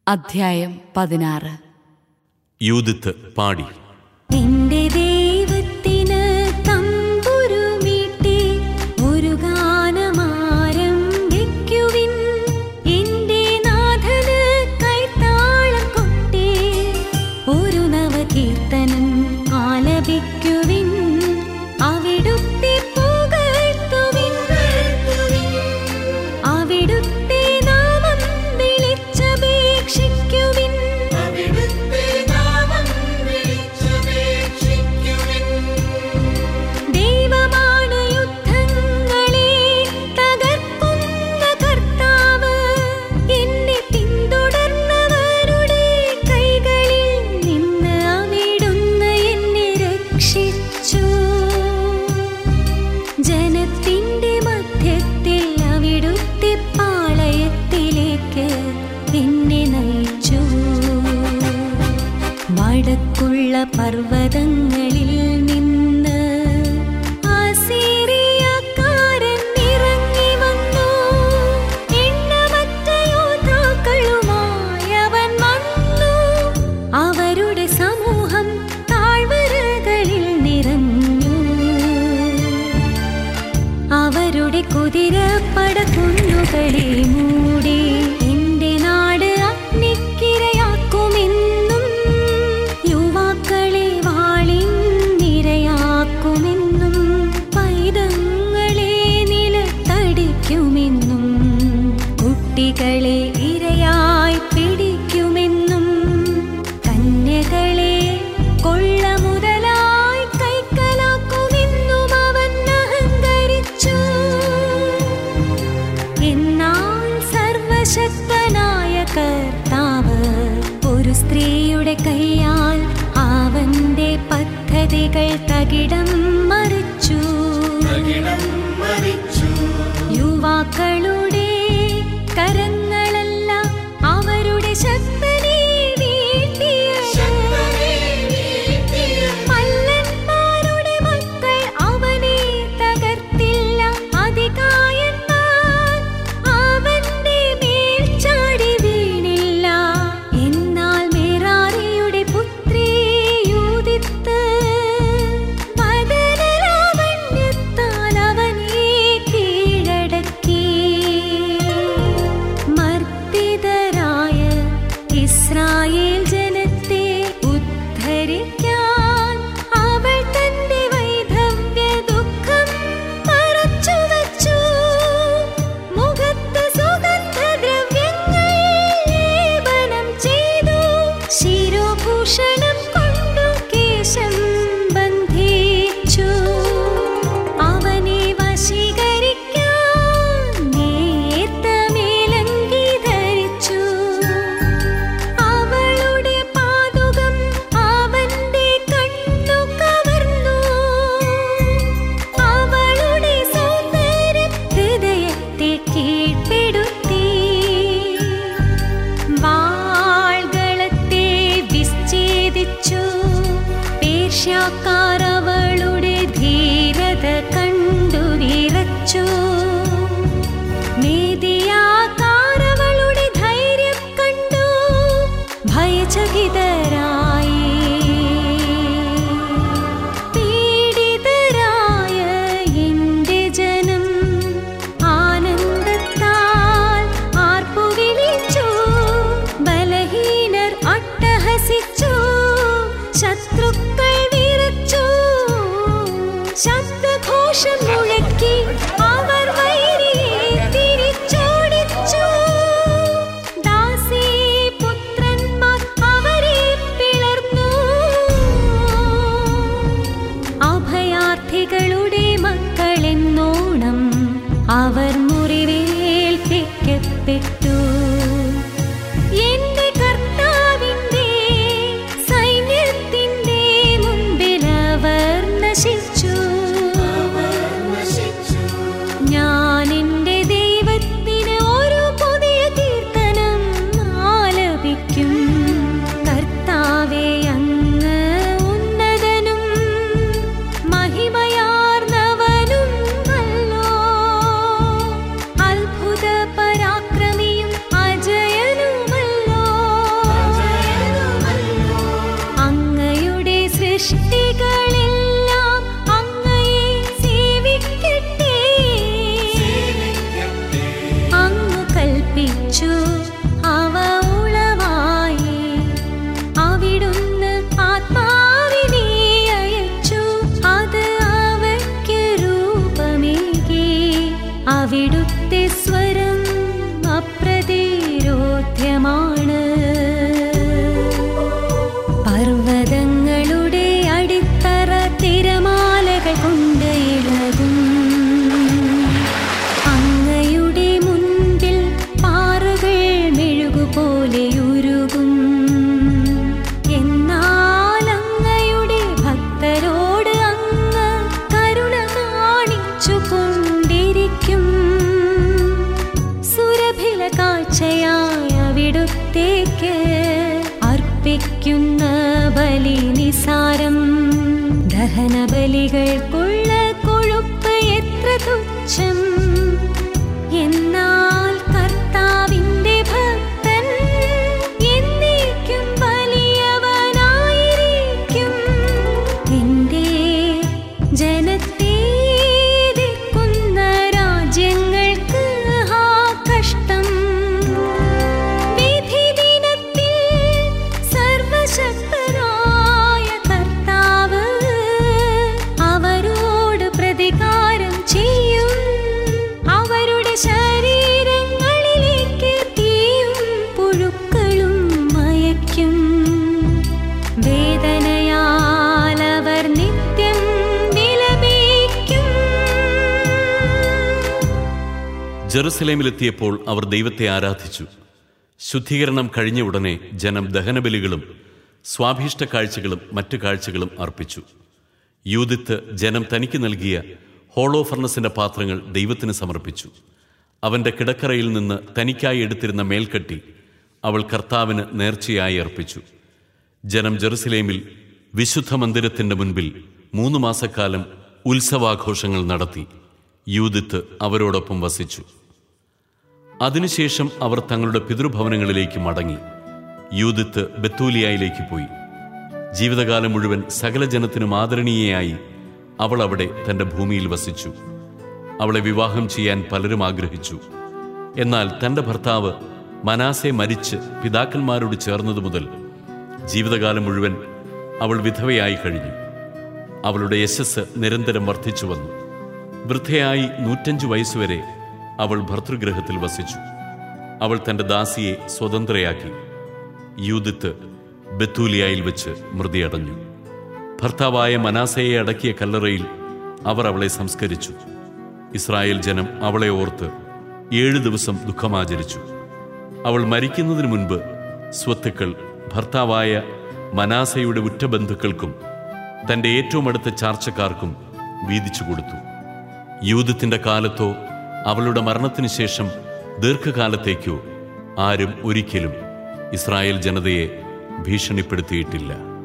അധ്യായം പതിനാറ് യൂതിത്ത് പാടി എന്റെ ദൈവത്തിന് തമ്പുരുമീട്ടി ഒരു ഗാനമാരംഭിക്കുവിൻ എന്റെ നാഥന് കൈത്താളം കൊട്ടി ഒരു നവകീർത്തനം ആലപിക്കുവിൻ അവിടുത്തെ പുകഴ്ത്തുവിൻ അവിടുത്തെ നാമം വിളിച്ചപേക്ഷിക്കുവിൻ ദൈവമാണ് യുദ്ധങ്ങളെ തകർക്കുന്ന കർത്താവ് എന്നെ പിന്തുടർന്നവരുടെ കൈകളിൽ നിന്ന് അവിടുന്ന് എന്നെ രക്ഷിച്ചു ജനത്തിന്റെ മധ്യത്തിൽ അവിടുത്തെ പാളയത്തിലേക്ക് എന്നെ നയിച്ചു വടക്കുള്ള പർവ്വതങ്ങളിൽ നിന്ന് അസീറിയക്കാരൻ ഇറങ്ങി വന്നു എണ്ണമറ്റ യോദ്ധാക്കളുമായി അവൻ വന്നു അവരുടെ സമൂഹം താഴ്വരകളിൽ നിറഞ്ഞു അവരുടെ കുതിരപ്പട കുന്നുകളെ മൂടി എന്റെ നാട് അഗ്നിക്കിരയാക്കുമെന്നും യുവാക്കളെ വാളിനിരയാക്കുമെന്നും പൈതങ്ങളെ നിലത്തടിക്കുമെന്നും കുട്ടികളെ ഇരയായി പിടിക്കുമെന്നും കന്യകളെ കൊള്ള മുതലായി കൈക്കലാക്കുമെന്നും അവൻ അഹങ്കരിച്ചു എന്നാൽ സർവശക്തനായ കർത്താവ് ഒരു സ്ത്രീയുടെ കൈയാൽ അവന്റെ പദ്ധതികൾ തകിടം മറിച്ചു യുവാക്കളുടെ കരങ്ങളല്ല അവരുടെ ശക്തനെ വീഴ്ത്തിയത് മല്ലന്മാരുടെ മക്കൾ അവനെ തകർത്തില്ല അതികായന്മാർ അവന്റെ മേൽ ചാടി വീണില്ല എന്നാൽ മേറാറിയുടെ പുത്രി യൂതിത്ത് വദനലാവണ്യത്താൽ അവനെ കീഴടക്കി മർദ്ദിതരായ ഇസ്രായേൽ ജനത്തെ ഉദ്ധരിക്കാൻ അവൾ തന്റെ വൈധവ്യ ദുഃഖം മറച്ചുവച്ചു മുഖത്ത് സുഗന്ധദ്രവ്യങ്ങൾ ലേപനം ചെയ്തു ശിരോഭൂഷണം കൊണ്ടു കേശം ബന്ധിച്ചു അവനെ വശീകരിക്കാൻ നേർത്ത മേലങ്കി ധരിച്ചു അവളുടെ പാതുകം അവന്റെ കണ്ണു കവർന്നു അവളുടെ സൗന്ദര്യം ഹൃദയത്തെ കീഴ്പ്പെടുത്തി വാൾകളത്തെ വിച്ഛേദിച്ചു പേർഷ്യക്കാർ അവളുടെ ധീരത കണ്ടു വിറച്ചു മേദിയാക്കാർ അവളുടെ ധൈര്യം കണ്ടു ഭയചകിതരായി പീഡിതരായ എന്റെ ജനം ആനന്ദത്താൽ ആർപ്പുവിളിച്ചു ബലഹീനർ അട്ടഹസിച്ചു ശത്രുക്കൾ വിറച്ചു പോലെയുരുകും എന്നാൽ അങ്ങയുടെ ഭക്തരോട് അങ്ങ് കരുണ കാണിച്ചു കൊണ്ടിരിക്കും സുരഭില കാഴ്ചയായ അവിടുത്തേക്ക് അർപ്പിക്കുന്ന ബലി നിസാരം ദഹന ബലികൾക്കുള്ള കൊഴുപ്പ് എത്ര തുച്ഛം എന്നാൽ കർത്താവിന്റെ ഭക്തൻ എന്നേക്കും വലിയവനായിരിക്കും എന്റെ ജനത്തെ എതിർക്കുന്ന രാജ്യങ്ങൾക്ക് ഹാ കഷ്ടം വിധിദിനത്തിൽ സർവശക്തനായ കർത്താവ് അവരോട് പ്രതികാരം ചെയ്യും അവരുടെ ശരീരങ്ങളിലേക്ക് തീയും പുഴുക്കളും മയക്കും വേദനയാൽ അവർ നിത്യം വിലപിക്കും ജെറുസലേമിലെത്തിയപ്പോൾ അവർ ദൈവത്തെ ആരാധിച്ചു ശുദ്ധീകരണം കഴിഞ്ഞ ഉടനെ ജനം ദഹനബലികളും സ്വാഭീഷ്ട കാഴ്ചകളും മറ്റു കാഴ്ചകളും അർപ്പിച്ചു യൂതിത്ത് ജനം തനിക്ക് നൽകിയ ഹോളോ ഫർണസിന്റെ പാത്രങ്ങൾ ദൈവത്തിന് സമർപ്പിച്ചു അവന്റെ കിടക്കറയിൽ നിന്ന് തനിക്കായി എടുത്തിരുന്ന മേൽക്കട്ടി അവൾ കർത്താവിന് നേർച്ചയായി അർപ്പിച്ചു ജനം ജെറുസലേമിൽ വിശുദ്ധ മന്ദിരത്തിന്റെ മുൻപിൽ മൂന്ന് മാസക്കാലം ഉത്സവാഘോഷങ്ങൾ നടത്തി യൂതിത്ത് അവരോടൊപ്പം വസിച്ചു അതിനുശേഷം അവർ തങ്ങളുടെ പിതൃഭവനങ്ങളിലേക്ക് മടങ്ങി യൂതിത്ത് ബത്തൂലിയായിലേക്ക് പോയി ജീവിതകാലം മുഴുവൻ സകല ജനത്തിനും ആദരണീയയായി അവൾ അവിടെ തന്റെ ഭൂമിയിൽ വസിച്ചു അവളെ വിവാഹം ചെയ്യാൻ പലരും ആഗ്രഹിച്ചു എന്നാൽ തന്റെ ഭർത്താവ് മനാസെ മരിച്ച് പിതാക്കന്മാരോട് ചേർന്നതു മുതൽ ജീവിതകാലം മുഴുവൻ അവൾ വിധവയായി കഴിഞ്ഞു അവളുടെ യശസ് നിരന്തരം വർദ്ധിച്ചു വന്നു വൃദ്ധയായി നൂറ്റഞ്ചു വയസ്സുവരെ അവൾ ഭർതൃഗ്രഹത്തിൽ വസിച്ചു അവൾ തന്റെ ദാസിയെ സ്വതന്ത്രയാക്കി യൂതിത്ത് ബത്തൂലിയായിൽ വെച്ച് മൃതിയടഞ്ഞു ഭർത്താവായ മനാസയെ അടക്കിയ കല്ലറയിൽ അവർ അവളെ സംസ്കരിച്ചു ഇസ്രായേൽ ജനം അവളെ ഓർത്ത് ഏഴു ദിവസം ദുഃഖമാചരിച്ചു അവൾ മരിക്കുന്നതിനു മുൻപ് സ്വത്തുക്കൾ ഭർത്താവായ മനാസയുടെ ഉറ്റബന്ധുക്കൾക്കും തന്റെ ഏറ്റവും അടുത്ത ചാർച്ചക്കാർക്കും വീതിച്ചു കൊടുത്തു യൂതത്തിന്റെ കാലത്തോ അവളുടെ മരണത്തിനു ശേഷം ദീർഘകാലത്തേക്കോ ആരും ഒരിക്കലും ഇസ്രായേൽ ജനതയെ ഭീഷണിപ്പെടുത്തിയിട്ടില്ല